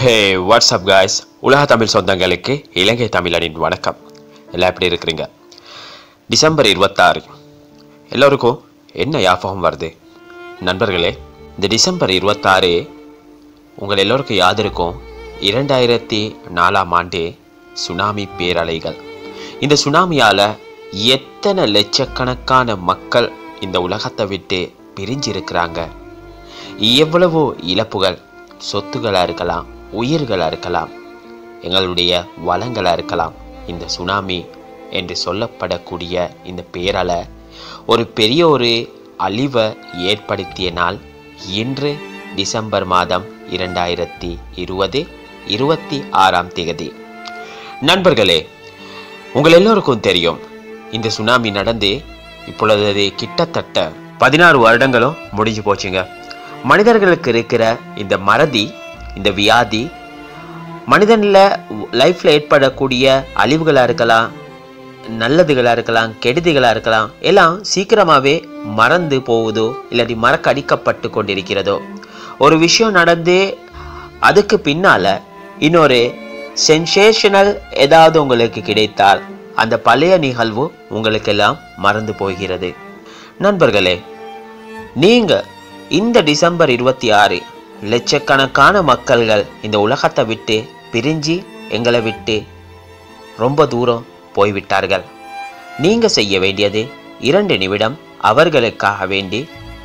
ஹே WhatsApp guys உலக தமிழ் சொந்தங்களுக்கு இலங்கை தமிழனின் வணக்கம் எல்லாம் எப்படி இருக்கிறீங்க டிசம்பர் இருபத்தாறு எல்லோருக்கும் என்ன ஞாபகம் வருது நண்பர்களே இந்த டிசம்பர் இருபத்தாறு உங்கள் எல்லோருக்கும் யாது இருக்கும் இரண்டாயிரத்தி நாலாம் ஆண்டு சுனாமி பேரலைகள் இந்த சுனாமியால் எத்தனை லட்சக்கணக்கான மக்கள் இந்த உலகத்தை விட்டு பிரிஞ்சிருக்கிறாங்க எவ்வளவோ இழப்புகள் சொத்துகளாக இருக்கலாம் உயிர்களாக இருக்கலாம் எங்களுடைய வளங்களாக இருக்கலாம் இந்த சுனாமி என்று சொல்லப்படக்கூடிய இந்த பேரால ஒரு பெரிய ஒரு அழிவை ஏற்படுத்திய நாள் இன்று டிசம்பர் மாதம் இரண்டாயிரத்தி இருபது இருபத்தி ஆறாம் தேதி நண்பர்களே உங்கள் எல்லோருக்கும் தெரியும் இந்த சுனாமி நடந்து இப்பொழுது கிட்டத்தட்ட பதினாறு வருடங்களும் முடிஞ்சு போச்சுங்க மனிதர்களுக்கு இருக்கிற இந்த மறதி இந்த வியாதி மனிதனில் லைஃப்பில் ஏற்படக்கூடிய அழிவுகளாக இருக்கலாம் நல்லதுகளாக இருக்கலாம் கெடுதிகளாக இருக்கலாம் எல்லாம் சீக்கிரமாகவே மறந்து போகுதோ இல்லாட்டி மறக்கடிக்கப்பட்டு கொண்டிருக்கிறதோ ஒரு விஷயம் நடந்து அதுக்கு பின்னால் இன்னொரு சென்சேஷனல் ஏதாவது உங்களுக்கு கிடைத்தால் அந்த பழைய நிகழ்வு உங்களுக்கெல்லாம் மறந்து போகிறது நண்பர்களே நீங்கள் இந்த டிசம்பர் இருபத்தி ஆறு லட்சக்கணக்கான மக்கள்கள் இந்த உலகத்தை விட்டு பிரிஞ்சு எங்களை விட்டு ரொம்ப தூரம் போய்விட்டார்கள் நீங்கள் செய்ய வேண்டியது இரண்டு நிமிடம் அவர்களுக்காக வேண்டி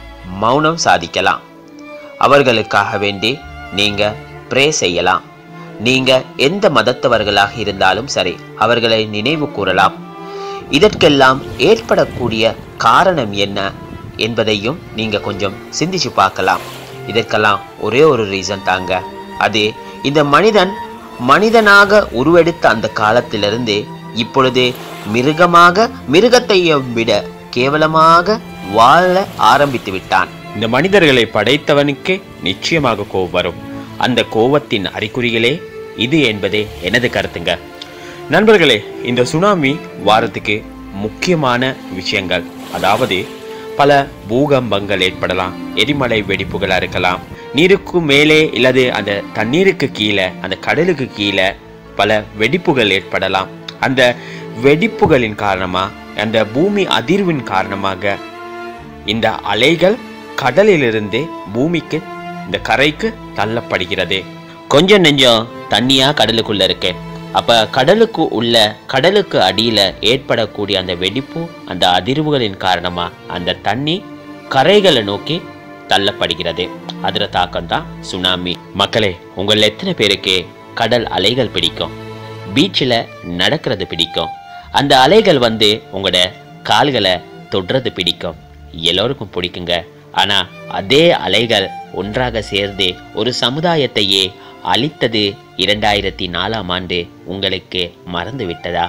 மௌனம் சாதிக்கலாம் அவர்களுக்காக வேண்டி நீங்கள் ப்ரே செய்யலாம் நீங்கள் எந்த மதத்தவர்களாக இருந்தாலும் சரி அவர்களை நினைவு கூறலாம் இதற்கெல்லாம் ஏற்படக்கூடிய காரணம் என்ன என்பதையும் நீங்கள் கொஞ்சம் சிந்திச்சு பார்க்கலாம் இதற்கெல்லாம் ஒரே ஒரு ரீசன் தாங்க அது இந்த மனிதன் மனிதனாக உருவெடுத்த அந்த காலத்திலிருந்து இப்பொழுது மிருகமாக மிருகத்தையும் விட கேவலமாக வாழ ஆரம்பித்து விட்டான் இந்த மனிதர்களை படைத்தவனுக்கு நிச்சயமாக கோபம் வரும் அந்த கோபத்தின் அறிகுறிகளே இது என்பதே எனது கருத்துங்க நண்பர்களே இந்த சுனாமி வாரத்துக்கு முக்கியமான விஷயங்கள் அதாவது பல பூகம்பங்கள் ஏற்படலாம் எரிமலை வெடிப்புகளாக இருக்கலாம் நீருக்கு மேலே இல்லது அந்த தண்ணீருக்கு கீழே அந்த கடலுக்கு கீழே பல வெடிப்புகள் ஏற்படலாம் அந்த வெடிப்புகளின் காரணமாக அந்த பூமி அதிர்வின் காரணமாக இந்த அலைகள் கடலிலிருந்து பூமிக்கு இந்த கரைக்கு தள்ளப்படுகிறது கொஞ்சம் நெஞ்சம் தண்ணியா கடலுக்குள்ள இருக்கு அப்ப கடலுக்கு உள்ள கடலுக்கு அடியில ஏற்படக்கூடிய அந்த வெடிப்பு அந்த அதிர்வுகளின் காரணமா அந்த தண்ணி கரைகளை நோக்கி தள்ளப்படுகிறது அதுல தாக்கம் தான் சுனாமி மக்களே உங்கள் எத்தனை பேருக்கு கடல் அலைகள் பிடிக்கும் பீச்சில் நடக்கிறது பிடிக்கும் அந்த அலைகள் வந்து உங்களோட கால்களை தொடுறது பிடிக்கும் எல்லோருக்கும் பிடிக்குங்க ஆனா அதே அலைகள் ஒன்றாக சேர்ந்து ஒரு சமுதாயத்தையே அழித்தது இரண்டாயிரத்தி நாலாம் ஆண்டு உங்களுக்கு மறந்து விட்டதா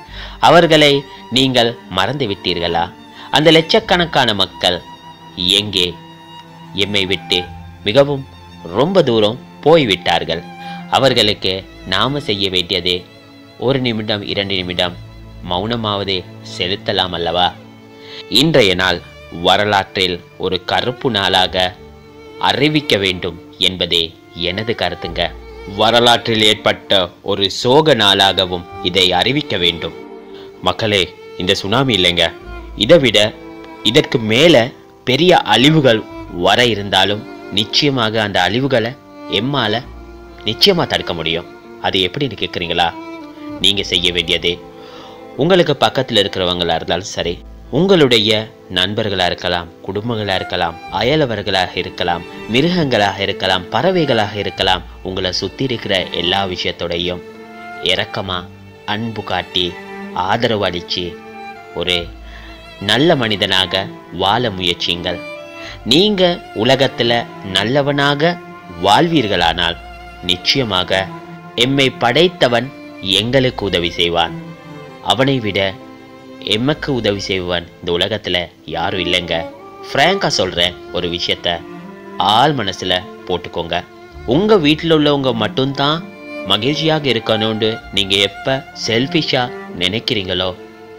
அவர்களை நீங்கள் மறந்து விட்டீர்களா அந்த லட்சக்கணக்கான மக்கள் எங்கே எம்மை விட்டு மிகவும் ரொம்ப தூரம் போய்விட்டார்கள் அவர்களுக்கு நாம செய்ய வேண்டியது ஒரு நிமிடம் இரண்டு நிமிடம் மௌனமாவது செலுத்தலாம் அல்லவா இன்றைய நாள் வரலாற்றில் ஒரு கருப்பு நாளாக அறிவிக்க வேண்டும் என்பதே எனது கருத்துங்க வரலாற்றில் ஏற்பட்ட ஒரு சோக நாளாகவும் இதை அறிவிக்க வேண்டும் மக்களே இந்த சுனாமி இல்லைங்க இதை விட இதற்கு மேலே பெரிய அழிவுகள் வர இருந்தாலும் நிச்சயமாக அந்த அழிவுகளை எம்மால நிச்சயமாக தடுக்க முடியும் அது எப்படின்னு கேட்குறீங்களா நீங்கள் செய்ய வேண்டியது உங்களுக்கு பக்கத்தில் இருக்கிறவங்களா இருந்தாலும் சரி உங்களுடைய நண்பர்களாக இருக்கலாம் குடும்பங்களாக இருக்கலாம் அயலவர்களாக இருக்கலாம் மிருகங்களாக இருக்கலாம் பறவைகளாக இருக்கலாம் உங்களை சுற்றி இருக்கிற எல்லா விஷயத்தோடையும் இரக்கமாக அன்பு காட்டி ஆதரவு அளித்து ஒரு நல்ல மனிதனாக வாழ முயற்சிங்கள் நீங்கள் உலகத்தில் நல்லவனாக வாழ்வீர்களானால் நிச்சயமாக எம்மை படைத்தவன் எங்களுக்கு உதவி செய்வான் அவனை விட எமக்கு உதவி செய்வான் இந்த உலகத்தில் யாரும் இல்லைங்க ஃப்ராங்காக சொல்கிறேன் ஒரு விஷயத்த ஆள் மனசில் போட்டுக்கோங்க உங்கள் வீட்டில் உள்ளவங்க மட்டும்தான் மகிழ்ச்சியாக இருக்கணும்னு நீங்கள் எப்போ செல்ஃபிஷாக நினைக்கிறீங்களோ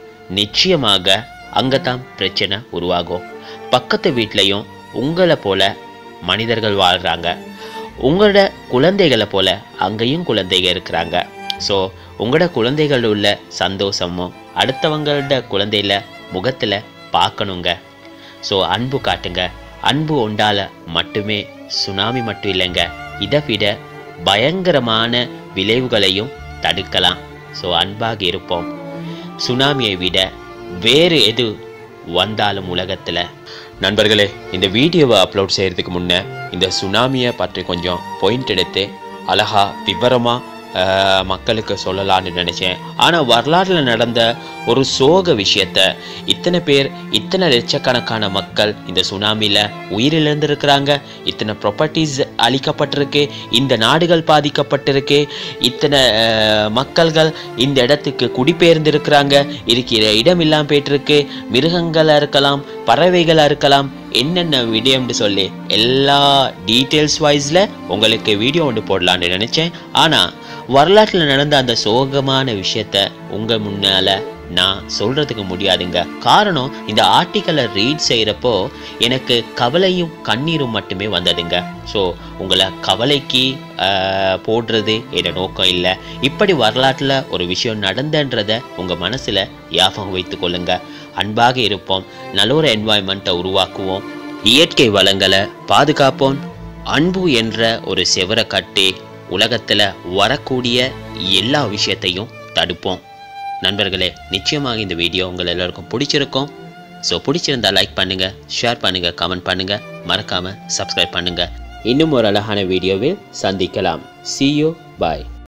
நிச்சயமாக அங்கே தான் பிரச்சனை உருவாகும் பக்கத்து வீட்லேயும் உங்களை போல மனிதர்கள் வாழ்கிறாங்க உங்களோட குழந்தைகளை போல அங்கேயும் குழந்தைங்க இருக்கிறாங்க ஸோ உங்களோட குழந்தைகள் உள்ள சந்தோஷமும் அடுத்தவங்களோட குழந்தையில முகத்தில் பார்க்கணுங்க ஸோ அன்பு காட்டுங்க அன்பு உண்டால மட்டுமே சுனாமி மட்டும் இல்லைங்க இதை விட பயங்கரமான விளைவுகளையும் தடுக்கலாம் ஸோ அன்பாக இருப்போம் சுனாமியை விட வேறு எது வந்தாலும் உலகத்தில் நண்பர்களே இந்த வீடியோவை அப்லோட் செய்கிறதுக்கு முன்னே இந்த சுனாமியை பற்றி கொஞ்சம் பாயிண்ட் எடுத்து அழகா விவரமாக மக்களுக்கு சொல்லலாம்னு நினச்சேன் ஆனால் வரலாற்றில் நடந்த ஒரு சோக விஷயத்த இத்தனை பேர் இத்தனை லட்சக்கணக்கான மக்கள் இந்த சுனாமியில் உயிரிழந்திருக்கிறாங்க இத்தனை ப்ராப்பர்ட்டிஸ் அழிக்கப்பட்டிருக்கு இந்த நாடுகள் பாதிக்கப்பட்டிருக்கு இத்தனை அஹ், மக்கள்கள் இந்த இடத்துக்கு குடிபெயர்ந்திருக்கிறாங்க இருக்கிற இடம் இல்லாமல் போயிட்டிருக்கு மிருகங்களாக இருக்கலாம் பறவைகளாக இருக்கலாம் என்னென்ன விடயம்னு சொல்லி எல்லா டீட்டெயில்ஸ் வைஸில் உங்களுக்கு வீடியோ ஒன்று போடலான்னு நினச்சேன் ஆனால் வரலாற்றில் நடந்த அந்த சோகமான விஷயத்த உங்கள் முன்னால் நான் சொல்கிறதுக்கு முடியாதுங்க காரணம் இந்த ஆர்டிக்கலை ரீட் செய்கிறப்போ எனக்கு கவலையும் கண்ணீரும் மட்டுமே வந்ததுங்க ஸோ உங்களை கவலைக்கு ஆஹ், போடுறது என் நோக்கம் இல்லை இப்படி வரலாற்றில் ஒரு விஷயம் நடந்தன்றதை உங்கள் மனசில் ஞாபகம் வைத்துக் கொள்ளுங்க அன்பாக இருப்போம் நல்ல ஒரு என்வாயன்மெண்ட்டை உருவாக்குவோம் இயற்கை வளங்களை பாதுகாப்போம் அன்பு என்ற ஒரு செவரை கட்டி உலகத்தில் வரக்கூடிய எல்லா விஷயத்தையும் தடுப்போம் நண்பர்களே நிச்சயமாக இந்த வீடியோ உங்கள் எல்லாருக்கும் பிடிச்சிருக்கும் ஸோ பிடிச்சிருந்தா லைக் பண்ணுங்கள் ஷேர் பண்ணுங்கள் கமெண்ட் பண்ணுங்கள் மறக்காமல் சப்ஸ்கிரைப் பண்ணுங்கள் இன்னும் ஒரு அழகான வீடியோவில் சந்திக்கலாம் see you bye